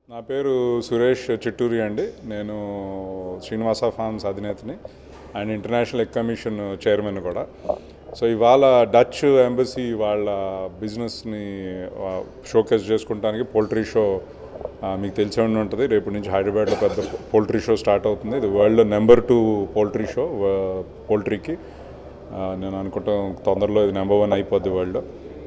నా పేరు సురేష్ చిట్టూరి అండి నేను శ్రీనివాస ఫార్మ్స్ అధినేతని and international egg commission chairman కూడా సో ఇవాళ డచ్ ఎంబసీ వాళ్ళ బిజినెస్ని షోకేస్ చేసుకుంటానికి పోల్ట్రీ షో ఆ, మీకు తెలిసే ఉండి ఉంటుంది రేపు నుంచి హైదరాబాద్లో పెద్ద పోల్ట్రీ షో స్టార్ట్ అవుతుంది ఇది world number two poultry show పోల్ట్రీకి ఆ, నేను అనుకుంటాం తొందరలో ఇది నెంబర్ వన్ అయిపోద్ది వరల్డ్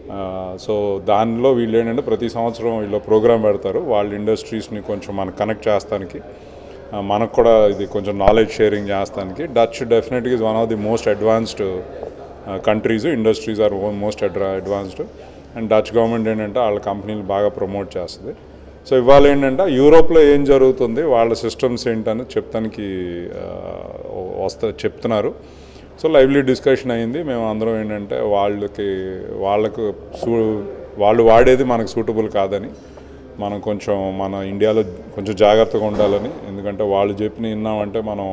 సో దానిలో వీళ్ళు ఏంటంటే ప్రతి సంవత్సరం వీళ్ళు ప్రోగ్రామ్ పెడతారు వాళ్ళ ఇండస్ట్రీస్ని కొంచెం మనకు కనెక్ట్ చేస్తానికి ఆ, మనకు కూడా ఇది కొంచెం నాలెడ్జ్ షేరింగ్ చేస్తానికి డచ్ డెఫినెట్గా is one of the most advanced countries industries are most అడ్వా అడ్వాన్స్డ్ అండ్ డచ్ గవర్నమెంట్ ఏంటంటే వాళ్ళ కంపెనీలు బాగా ప్రమోట్ చేస్తుంది సో ఇవాళ ఏంటంటే యూరోప్లో ఏం జరుగుతుంది వాళ్ళ సిస్టమ్స్ ఏంటని చెప్తానికి ఆ, వస్తా చెప్తున్నారు సో లైవ్లీ డిస్కషన్ అయింది మేము అందరం ఏంటంటే వాళ్ళకి వాళ్ళకు సూ వాళ్ళు వాడేది మనకు సూటబుల్ కాదని మనం కొంచెం మన ఇండియాలో కొంచెం జాగ్రత్తగా ఉండాలని ఎందుకంటే వాళ్ళు చెప్పిన విన్నామంటే మనం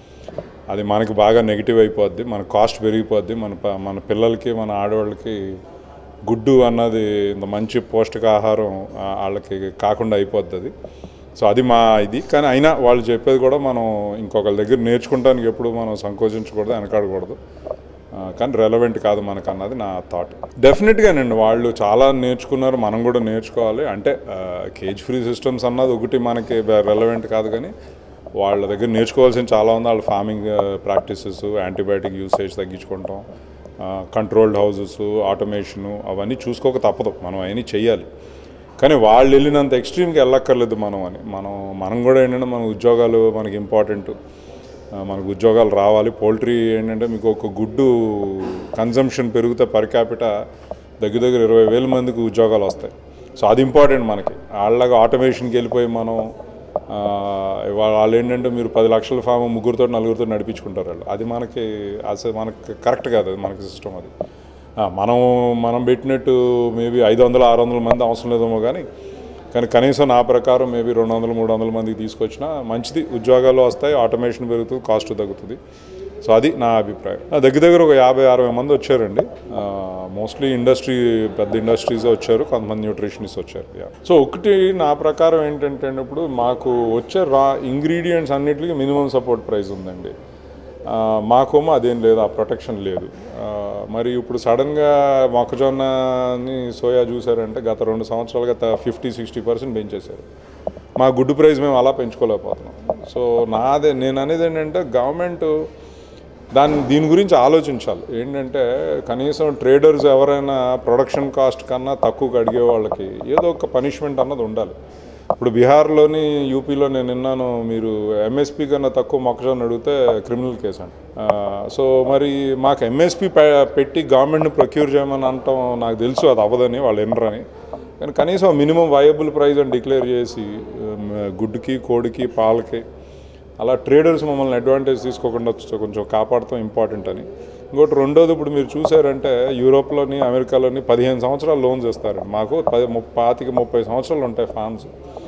అది మనకి బాగా నెగిటివ్ అయిపోద్ది మన కాస్ట్ పెరిగిపోద్ది మన ప- మన పిల్లలకి మన ఆడవాళ్ళకి గుడ్డు అన్నది ఇంత మంచి పౌష్టికాహారం ఆ, వాళ్ళకి కాకుండా అయిపోద్ది అది సో అది మా ఇది కానీ అయినా వాళ్ళు చెప్పేది కూడా మనం ఇంకొకరి దగ్గర నేర్చుకుంటానికి ఎప్పుడు మనం సంకోచించకూడదు వెనకాడకూడదు ఆ, కానీ రెలవెంట్ కాదు మనకు అన్నది నా థాట్ డెఫినెట్గానండి వాళ్ళు చాలా నేర్చుకున్నారు మనం కూడా నేర్చుకోవాలి అంటే కేజ్ ఫ్రీ సిస్టమ్స్ అన్నది ఒకటి మనకి రెలవెంట్ కాదు కానీ వాళ్ళ దగ్గర నేర్చుకోవాల్సిన చాలా ఉంది వాళ్ళ ఫార్మింగ్ ప్రాక్టీసెస్ యాంటీబయాటిక్ యూసేజ్ తగ్గించుకుంటాం కంట్రోల్డ్ హౌసెస్ ఆటోమేషను అవన్నీ చూసుకోక తప్పదు మనం అవన్నీ చెయ్యాలి కానీ వాళ్ళు వెళ్ళినంత ఎక్స్ట్రీమ్కి వెళ్ళక్కర్లేదు మనం అని మనం మనం కూడా ఏంటంటే మన ఉద్యోగాలు మనకి ఇంపార్టెంట్ ఆ, మనకు ఉద్యోగాలు రావాలి పోల్ట్రీ ఏంటంటే మీకు ఒక గుడ్డు కన్జంప్షన్ పెరిగితే పర్ క్యాపిట దగ్గర దగ్గర ఇరవై వేల మందికి ఉద్యోగాలు వస్తాయి సో అది ఇంపార్టెంట్ మనకి వాళ్ళగా ఆటోమేషన్కి వెళ్ళిపోయి మనం ఆ, ఇవాళ వాళ్ళు ఏంటంటే మీరు పది లక్షల ఫామ్ ముగ్గురితో నలుగురితో నడిపించుకుంటారు వాళ్ళు అది మనకి అసలు మనకి కరెక్ట్ కాదు అది మనకి సిస్టమ్ అది ఆ, మనం మనం పెట్టినట్టు మేబీ ఐదు వందలు ఆరు వందల మంది అవసరం లేదేమో కానీ కానీ కనీసం నా ప్రకారం మేబీ రెండు వందలు మూడు వందల మందికి తీసుకొచ్చినా మంచిది ఉద్యోగాలు వస్తాయి ఆటోమేషన్ పెరుగుతుంది కాస్ట్ తగ్గుతుంది సో అది నా అభిప్రాయం ఆ, దగ్గర దగ్గర ఒక యాభై అరవై మంది వచ్చారండి మోస్ట్లీ ఇండస్ట్రీ పెద్ద ఇండస్ట్రీస్ వచ్చారు కొంతమంది న్యూట్రిషనిస్ట్ వచ్చారు yeah. సో ఒకటి నా ప్రకారం ఏంటంటే ఇప్పుడు మాకు వచ్చే రా ఇంగ్రీడియంట్స్ అన్నిటికీ మినిమం సపోర్ట్ ప్రైస్ ఉందండి ఆ, మాకేమో అదేం లేదు ఆ ప్రొటెక్షన్ లేదు ఆ, మరి ఇప్పుడు సడన్గా మొక్కజొన్నని సోయా చూసారంటే గత రెండు సంవత్సరాలుగా ఫిఫ్టీ సిక్స్టీ పర్సెంట్ పెంచేశారు మా గుడ్డు ప్రైస్ మేము అలా పెంచుకోలేకపోతున్నాం సో నాదే నేను అనేది ఏంటంటే గవర్నమెంట్ దాని దీని గురించి ఆలోచించాలి ఏంటంటే కనీసం ట్రేడర్స్ ఎవరైనా ప్రొడక్షన్ కాస్ట్ కన్నా తక్కువగా అడిగే వాళ్ళకి ఏదో ఒక పనిష్మెంట్ అన్నది ఉండాలి ఇప్పుడు బీహార్లోని యూపీలో నేను విన్నాను మీరు ఎంఎస్పీ కన్నా తక్కువ మొక్కజొన్న అడిగితే క్రిమినల్ కేసు అంట ఆ, సో మరి మాకు ఎంఎస్పీ పెట్టి గవర్నమెంట్ని ప్రొక్యూర్ చేయమని అంటాం నాకు తెలుసు అది అవ్వదని వాళ్ళు వినరని కానీ కనీసం మినిమం వయబుల్ ప్రైస్ అని డిక్లేర్ చేసి ఉమ్, గుడ్డుకి కోడికి పాలకి అలా ట్రేడర్స్ మమ్మల్ని అడ్వాంటేజ్ తీసుకోకుండా చ- కొంచెం కాపాడటం ఇంపార్టెంట్ అని ఇంకోటి రెండోది ఇప్పుడు మీరు చూసారంటే యూరోప్లోని అమెరికాలోని పదిహేను సంవత్సరాలు లోన్స్ ఇస్తారండి మాకు పది ముప్ప- పాతిక ముప్పై సంవత్సరాలు ఉంటాయి ఫార్మ్స్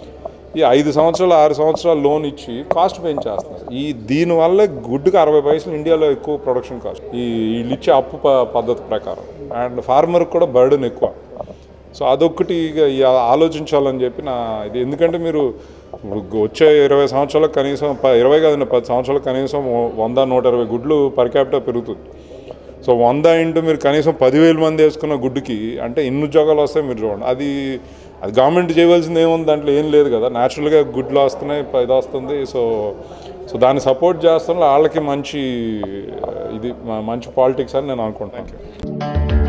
ఈ ఐదు సంవత్సరాలు ఆరు సంవత్సరాలు లోన్ ఇచ్చి కాస్ట్ పెంచేస్తున్నారు ఈ దీనివల్ల గుడ్డుకి అరవై పైసలు ఇండియాలో ఎక్కువ ప్రొడక్షన్ కాస్ట్ ఈ వీళ్ళు ఇచ్చే అప్పు ప- పద్ధతి ప్రకారం అండ్ ఫార్మర్కి కూడా బర్డెన్ ఎక్కువ సో అదొక్కటి ఇక ఈ ఆలోచించాలని చెప్పి నా ఇది ఎందుకంటే మీరు ఇప్పుడు వచ్చే ఇరవై సంవత్సరాలకు కనీసం ప ఇరవై కాదండి పది సంవత్సరాలకు కనీసం వంద నూట ఇరవై గుడ్లు పర్ క్యాపిటల్ పెరుగుతుంది సో వంద ఇంటూ మీరు కనీసం పదివేల మంది వేసుకున్న గుడ్డుకి అంటే ఎన్ని ఉద్యోగాలు వస్తాయి మీరు చూడండి అది అది గవర్నమెంట్ చేయవలసింది ఏముంది దాంట్లో ఏం లేదు కదా న్యాచురల్గా గుడ్లు వస్తున్నాయి ప- ఇది వస్తుంది సో సో దాన్ని సపోర్ట్ చేస్తున్న వాళ్ళకి మంచి ఇది మ- మంచి పాలిటిక్స్ అని నేను అనుకుంటాను